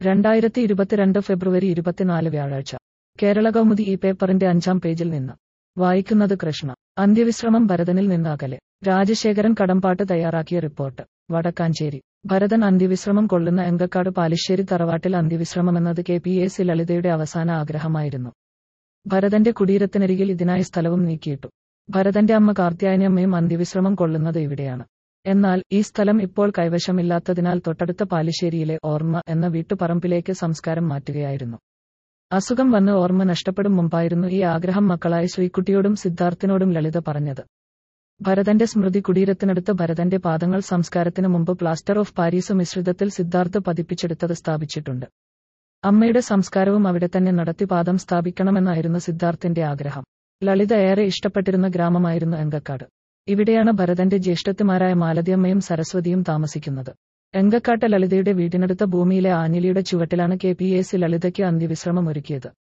രണ്ടായിരത്തി ഇരുപത്തിരണ്ട് ഫെബ്രുവരി ഇരുപത്തിനാല് വ്യാഴാഴ്ച കേരള കൗമുദി ഈ പേപ്പറിന്റെ അഞ്ചാം പേജിൽ നിന്ന് വായിക്കുന്നത് കൃഷ്ണ അന്ത്യവിശ്രമം ഭരതനിൽ നിന്ന് അകലെ രാജശേഖരൻ കടമ്പാട്ട് തയ്യാറാക്കിയ റിപ്പോർട്ട് വടക്കാഞ്ചേരി ഭരതൻ അന്ത്യവിശ്രമം കൊള്ളുന്ന എങ്കക്കാട് പാലിശ്ശേരി തറവാട്ടിൽ അന്ത്യവിശ്രമമെന്നത് കെ പി എ സി ലളിതയുടെ അവസാന ആഗ്രഹമായിരുന്നു ഭരതന്റെ കുടീരത്തിനരികിൽ ഇതിനായി സ്ഥലവും നീക്കിയിട്ടു ഭരതന്റെ അമ്മ കാർത്യായനിയമ്മയും അന്ത്യവിശ്രമം കൊള്ളുന്നത് ഇവിടെയാണ് എന്നാൽ ഈ സ്ഥലം ഇപ്പോൾ കൈവശമില്ലാത്തതിനാൽ തൊട്ടടുത്ത പാലിശ്ശേരിയിലെ ഓർമ്മ എന്ന വീട്ടുപറമ്പിലേക്ക് സംസ്കാരം മാറ്റുകയായിരുന്നു അസുഖം വന്ന് ഓർമ്മ നഷ്ടപ്പെടും മുമ്പായിരുന്നു ഈ ആഗ്രഹം മക്കളായ ശ്രീകുട്ടിയോടും സിദ്ധാർത്ഥിനോടും ലളിത പറഞ്ഞത് ഭരതന്റെ സ്മൃതി കുടീരത്തിനടുത്ത് ഭരതന്റെ പാദങ്ങൾ സംസ്കാരത്തിന് മുമ്പ് പ്ലാസ്റ്റർ ഓഫ് പാരീസ് മിശ്രിതത്തിൽ സിദ്ധാർത്ഥ് പതിപ്പിച്ചെടുത്തത് സ്ഥാപിച്ചിട്ടുണ്ട് അമ്മയുടെ സംസ്കാരവും അവിടെ തന്നെ നടത്തി പാദം സ്ഥാപിക്കണമെന്നായിരുന്നു സിദ്ധാർത്ഥിന്റെ ആഗ്രഹം ലളിത ഏറെ ഇഷ്ടപ്പെട്ടിരുന്ന ഗ്രാമമായിരുന്നു എങ്കക്കാട് ഇവിടെയാണ് ഭരതന്റെ ജ്യേഷ്ഠത്തിമാരായ മാലതിയമ്മയും സരസ്വതിയും താമസിക്കുന്നത് എങ്കക്കാട്ട് ലളിതയുടെ വീടിനടുത്ത ഭൂമിയിലെ ആഞ്ഞിലിയുടെ ചുവട്ടിലാണ് കെ പി എ സി ലളിതയ്ക്ക് അന്ത്യവിശ്രമം ഒരുക്കിയത്